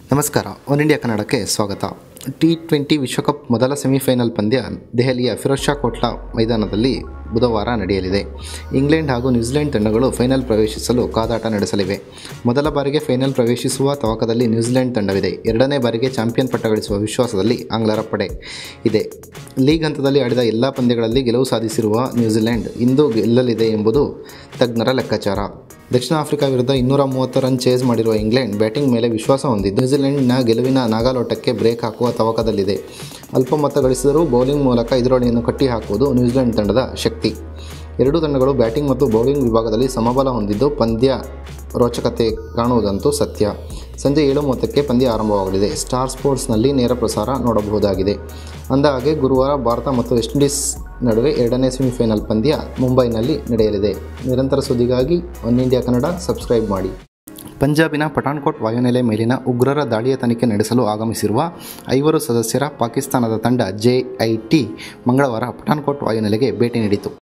ನಮಸ್ಕಾರ one India ಕನ್ನಡಕ್ಕೆ ಸ್ವಾಗತ ಟಿ ಟ್ವೆಂಟಿ ವಿಶ್ವಕಪ್ ಮೊದಲ ಸೆಮಿಫೈನಲ್ ಪಂದ್ಯ ದೆಹಲಿಯ ಫಿರೋಜ್ ಶಾ ಕೋಟ್ಲಾ ಮೈದಾನದಲ್ಲಿ ಬುಧವಾರ ನಡೆಯಲಿದೆ ಇಂಗ್ಲೆಂಡ್ ಹಾಗೂ ನ್ಯೂಜಿಲೆಂಡ್ ತಂಡಗಳು ಫೈನಲ್ ಪ್ರವೇಶಿಸಲು ಕಾದಾಟ ನಡೆಸಲಿವೆ ಮೊದಲ ಬಾರಿಗೆ ಫೈನಲ್ ಪ್ರವೇಶಿಸುವ ತವಕದಲ್ಲಿ ನ್ಯೂಜಿಲೆಂಡ್ ತಂಡವಿದೆ ಎರಡನೇ ಬಾರಿಗೆ ಚಾಂಪಿಯನ್ ಪಟ್ಟ ಗಳಿಸುವ ವಿಶ್ವಾಸದಲ್ಲಿ ಆಂಗ್ಲರ ಪಡೆ ಇದೆ ಲೀಗ್ ಹಂತದಲ್ಲಿ ಆಡಿದ ಎಲ್ಲ ಪಂದ್ಯಗಳಲ್ಲಿ ಗೆಲುವು ಸಾಧಿಸಿರುವ ನ್ಯೂಜಿಲೆಂಡ್ ಇಂದು ಗೆಲ್ಲಲಿದೆ ಎಂಬುದು ತಜ್ಞರ ಲೆಕ್ಕಾಚಾರ ದಕ್ಷಿಣ ಆಫ್ರಿಕಾ ವಿರುದ್ಧ ಇನ್ನೂರ ಮೂವತ್ತು ರನ್ ಚೇಸ್ ಮಾಡಿರುವ ಇಂಗ್ಲೆಂಡ್ ಬ್ಯಾಟಿಂಗ್ ಮೇಲೆ ವಿಶ್ವಾಸ ಹೊಂದಿದ್ದು ನ್ಯೂಜಿಲೆಂಡ್ನ ಗೆಲುವಿನ ನಾಗಾಲೋಟಕ್ಕೆ ಬ್ರೇಕ್ ಹಾಕುವ ತವಕದಲ್ಲಿದೆ ಅಲ್ಪ ಮೊತ್ತ ಗಳಿಸಿದರೂ ಬೌಲಿಂಗ್ ಮೂಲಕ ಎದುರಾಳಿಯನ್ನು ಕಟ್ಟಿಹಾಕುವುದು ನ್ಯೂಜಿಲೆಂಡ್ ತಂಡದ ಶಕ್ತಿ ಎರಡೂ ತಂಡಗಳು ಬ್ಯಾಟಿಂಗ್ ಮತ್ತು ಬೌಲಿಂಗ್ ವಿಭಾಗದಲ್ಲಿ ಸಮಬಲ ಹೊಂದಿದ್ದು ಪಂದ್ಯ ರೋಚಕತೆ ಕಾಣುವುದಂತೂ ಸತ್ಯ ಸಂಜೆ ಏಳು ಮೂವತ್ತಕ್ಕೆ ಪಂದ್ಯ ಆರಂಭವಾಗಲಿದೆ ಸ್ಟಾರ್ ಸ್ಪೋರ್ಟ್ಸ್ನಲ್ಲಿ ನೇರ ಪ್ರಸಾರ ನೋಡಬಹುದಾಗಿದೆ ಅಂದಹಾಗೆ ಗುರುವಾರ ಭಾರತ ಮತ್ತು ವೆಸ್ಟ್ ಇಂಡೀಸ್ ನಡುವೆ ಎರಡನೇ ಸೆಮಿಫೈನಲ್ ಪಂದ್ಯ ಮುಂಬೈನಲ್ಲಿ ನಡೆಯಲಿದೆ ನಿರಂತರ ಸುದ್ದಿಗಾಗಿ ಒನ್ ಇಂಡಿಯಾ ಕನ್ನಡ ಸಬ್ಸ್ಕ್ರೈಬ್ ಮಾಡಿ ಪಂಜಾಬಿನ ಪಠಾಣ್ಕೋಟ್ ವಾಯುನೆಲೆ ಮೇಲಿನ ಉಗ್ರರ ದಾಳಿಯ ತನಿಖೆ ನಡೆಸಲು ಆಗಮಿಸಿರುವ ಐವರು ಸದಸ್ಯರ ಪಾಕಿಸ್ತಾನದ ತಂಡ ಜೆಐಟಿ ಮಂಗಳವಾರ ಪಠಾಣ್ಕೋಟ್ ವಾಯುನೆಲೆಗೆ ಭೇಟಿ ನೀಡಿತು